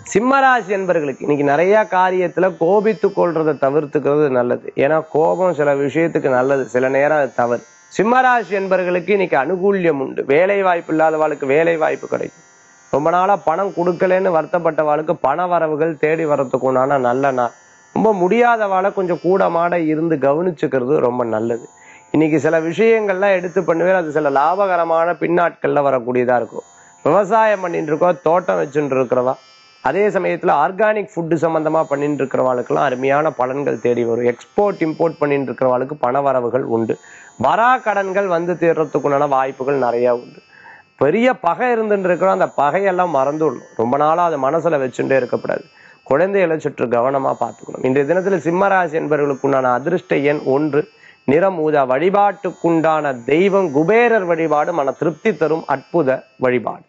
சிம்மராசி என்பர்களுக்கு இன்னைக்கு நிறைய காரியத்துல கோபித்து கொள்றதை தவிர்த்துக்கிறது நல்லது ஏன்னா கோபம் சில விஷயத்துக்கு நல்லது சில நேரம் அது தவறு சிம்மராசி என்பர்களுக்கு இன்னைக்கு அனுகூல்யம் உண்டு வேலை வாய்ப்பு இல்லாதவாளுக்கு வேலை வாய்ப்பு கிடைக்கும் ரொம்ப நாளா பணம் கொடுக்கலன்னு வருத்தப்பட்டவாளுக்கு பண வரவுகள் தேடி வரத்துக்கு உண்டான நல்ல நாள் ரொம்ப முடியாதவாளை கொஞ்சம் கூடமாட இருந்து கவனிச்சுக்கிறது ரொம்ப நல்லது இன்னைக்கு சில விஷயங்கள்லாம் எடுத்து பண்ணுவேன் அது சில லாபகரமான பின்னாட்கள்ல வரக்கூடியதா இருக்கும் விவசாயம் பண்ணிட்டு இருக்கோம் தோட்டம் வச்சுட்டு இருக்கிறவா அதே சமயத்துல ஆர்கானிக் ஃபுட்டு சம்பந்தமா பண்ணிட்டு இருக்கிறவாளுக்கெல்லாம் அருமையான பலன்கள் தேடி வரும் எக்ஸ்போர்ட் இம்போர்ட் பண்ணிட்டு இருக்கிறவாளுக்கு பண வரவுகள் உண்டு வரா கடன்கள் வந்து தீர்றதுக்குண்டான வாய்ப்புகள் நிறைய உண்டு பெரிய பகை இருந்துட்டு இருக்கிறோம் அந்த பகையெல்லாம் மறந்துடணும் ரொம்ப நாளா அதை மனசுல வச்சுட்டே இருக்கக்கூடாது குழந்தைகளை சுற்று கவனமா பார்த்துக்கணும் இன்றைய தினத்துல சிம்மராசி என்பவர்களுக்குண்டான அதிர்ஷ்ட எண் ஒன்று நிறம் ஊதா வழிபாட்டுக்குண்டான தெய்வம் குபேரர் வழிபாடு மன திருப்தி தரும் அற்புத வழிபாடு